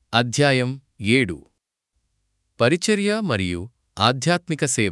అధ్యాయం ఏడు పరిచర్య మరియు ఆధ్యాత్మిక సేవ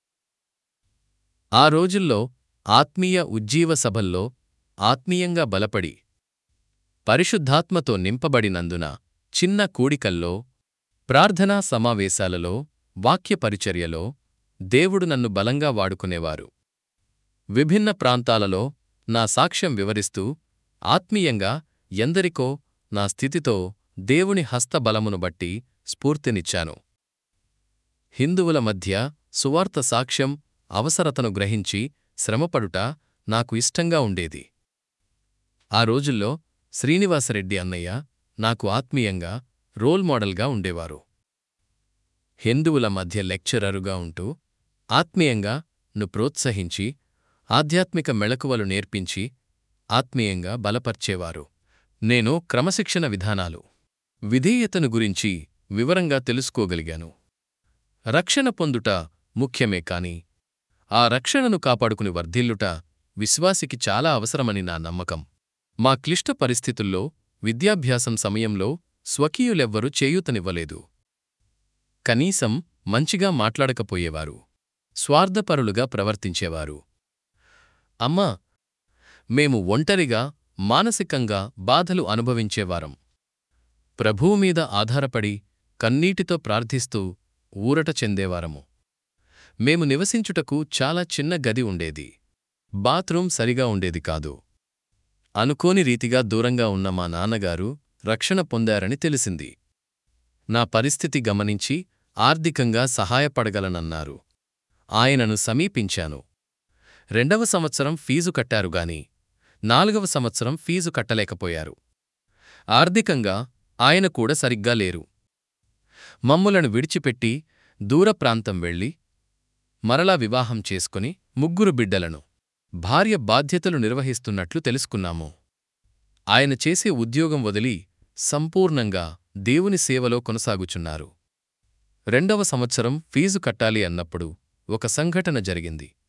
ఆ రోజుల్లో ఆత్మీయ ఉజ్జీవ సభల్లో ఆత్మీయంగా బలపడి పరిశుద్ధాత్మతో నింపబడినందున చిన్న కూడికల్లో ప్రార్థనా సమావేశాలలో వాక్య పరిచర్యలో దేవుడు నన్ను బలంగా వాడుకునేవారు విభిన్న ప్రాంతాలలో నా సాక్ష్యం వివరిస్తూ ఆత్మీయంగా ఎందరికో నా స్థితితో దేవుని హస్తబలమును బట్టి స్ఫూర్తినిచ్చాను హిందువుల మధ్య సువార్త సాక్ష్యం అవసరతను గ్రహించి శ్రమపడుట నాకు ఇష్టంగా ఉండేది ఆ రోజుల్లో శ్రీనివాసరెడ్డి అన్నయ్య నాకు ఆత్మీయంగా రోల్ మోడల్గా ఉండేవారు హిందువుల మధ్య లెక్చరరుగా ఉంటూ ఆత్మీయంగా ను ప్రోత్సహించి ఆధ్యాత్మిక మెళకువలు నేర్పించి ఆత్మీయంగా బలపర్చేవారు నేను క్రమశిక్షణ విధానాలు విధేయతను గురించి వివరంగా తెలుసుకోగలిగాను రక్షణ పొందుట ముఖ్యమే కాని ఆ రక్షణను కాపాడుకుని వర్ధిల్లుట విశ్వాసికి చాలా అవసరమని నా నమ్మకం మా క్లిష్ట పరిస్థితుల్లో విద్యాభ్యాసం సమయంలో స్వకీయులెవ్వరూ చేయూతనివ్వలేదు కనీసం మంచిగా మాట్లాడకపోయేవారు స్వార్థపరులుగా ప్రవర్తించేవారు అమ్మా మేము ఒంటరిగా మానసికంగా బాధలు అనుభవించేవారం ప్రభువు మీద ఆధారపడి కన్నీటితో ప్రార్థిస్తూ ఊరట చెందేవారము మేము నివసించుటకు చాలా చిన్న గది ఉండేది బాత్రూం సరిగా ఉండేది కాదు అనుకోని రీతిగా దూరంగా ఉన్న మా నాన్నగారు రక్షణ పొందారని తెలిసింది నా పరిస్థితి గమనించి ఆర్థికంగా సహాయపడగలనన్నారు ఆయనను సమీపించాను రెండవ సంవత్సరం ఫీజు కట్టారుగాని నాలుగవ సంవత్సరం ఫీజు కట్టలేకపోయారు ఆర్థికంగా ఆయన కూడా సరిగ్గా లేరు మమ్ములను విడిచిపెట్టి దూర ప్రాంతం వెళ్ళి మరలా వివాహం చేసుకుని ముగ్గురు బిడ్డలను భార్య బాధ్యతలు నిర్వహిస్తున్నట్లు తెలుసుకున్నాము ఆయన చేసే ఉద్యోగం వదిలి సంపూర్ణంగా దేవుని సేవలో కొనసాగుచున్నారు రెండవ సంవత్సరం ఫీజు కట్టాలి అన్నప్పుడు ఒక సంఘటన జరిగింది